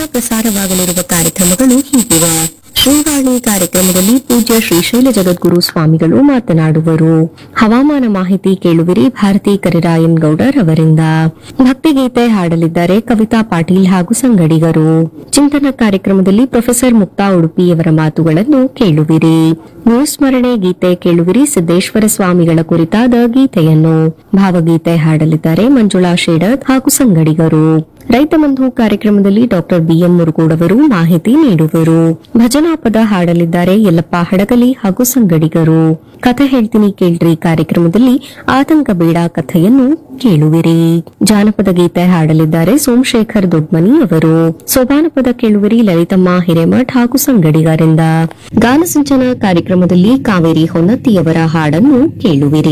ಪ್ರಸಾರವಾಗಲಿರುವ ಕಾರ್ಯಕ್ರಮಗಳು ಹೀಗಿವೆ ಶ್ರೀವಾಣಿ ಕಾರ್ಯಕ್ರಮದಲ್ಲಿ ಪೂಜ್ಯ ಶ್ರೀ ಶೈಲ ಜಗದ್ಗುರು ಸ್ವಾಮಿಗಳು ಮಾತನಾಡುವರು ಹವಾಮಾನ ಮಾಹಿತಿ ಕೇಳುವಿರಿ ಭಾರತಿ ಕರಿರಾಯನ್ ಗೌಡರ್ ಅವರಿಂದ ಭಕ್ತಿಗೀತೆ ಹಾಡಲಿದ್ದಾರೆ ಕವಿತಾ ಪಾಟೀಲ್ ಹಾಗೂ ಸಂಗಡಿಗರು ಚಿಂತನ ಕಾರ್ಯಕ್ರಮದಲ್ಲಿ ಪ್ರೊಫೆಸರ್ ಮುಕ್ತಾ ಉಡುಪಿಯವರ ಮಾತುಗಳನ್ನು ಕೇಳುವಿರಿ ಗುರುಸ್ಮರಣೆ ಗೀತೆ ಕೇಳುವಿರಿ ಸಿದ್ದೇಶ್ವರ ಸ್ವಾಮಿಗಳ ಕುರಿತಾದ ಗೀತೆಯನ್ನು ಭಾವಗೀತೆ ಹಾಡಲಿದ್ದಾರೆ ಮಂಜುಳಾ ಶೇಡತ್ ಹಾಗೂ ಸಂಗಡಿಗರು ರೈತ ಬಂಧು ಕಾರ್ಯಕ್ರಮದಲ್ಲಿ ಡಾಕ್ಟರ್ ಬಿಎಂ ಮುರುಗೋಡವರು ಮಾಹಿತಿ ನೀಡುವರು ಭಜನಾ ಪದ ಹಾಡಲಿದ್ದಾರೆ ಯಲ್ಲಪ್ಪ ಹಡಗಲಿ ಹಾಗೂ ಸಂಗಡಿಗರು ಕಥೆ ಹೇಳ್ತೀನಿ ಕೇಳ್ರಿ ಕಾರ್ಯಕ್ರಮದಲ್ಲಿ ಆತಂಕ ಬೇಡ ಕಥೆಯನ್ನು ಕೇಳುವಿರಿ ಜಾನಪದ ಗೀತೆ ಹಾಡಲಿದ್ದಾರೆ ಸೋಮಶೇಖರ್ ದೊಡ್ಮನಿ ಅವರು ಸೋಪಾನಪದ ಕೇಳುವಿರಿ ಲಲಿತಮ್ಮ ಹಿರೇಮಠ್ ಹಾಗೂ ಸಂಗಡಿಗರಿಂದ ಗಾನಸಿಂಚನ ಕಾರ್ಯಕ್ರಮದಲ್ಲಿ ಕಾವೇರಿ ಹೊನ್ನತ್ತಿಯವರ ಹಾಡನ್ನು ಕೇಳುವಿರಿ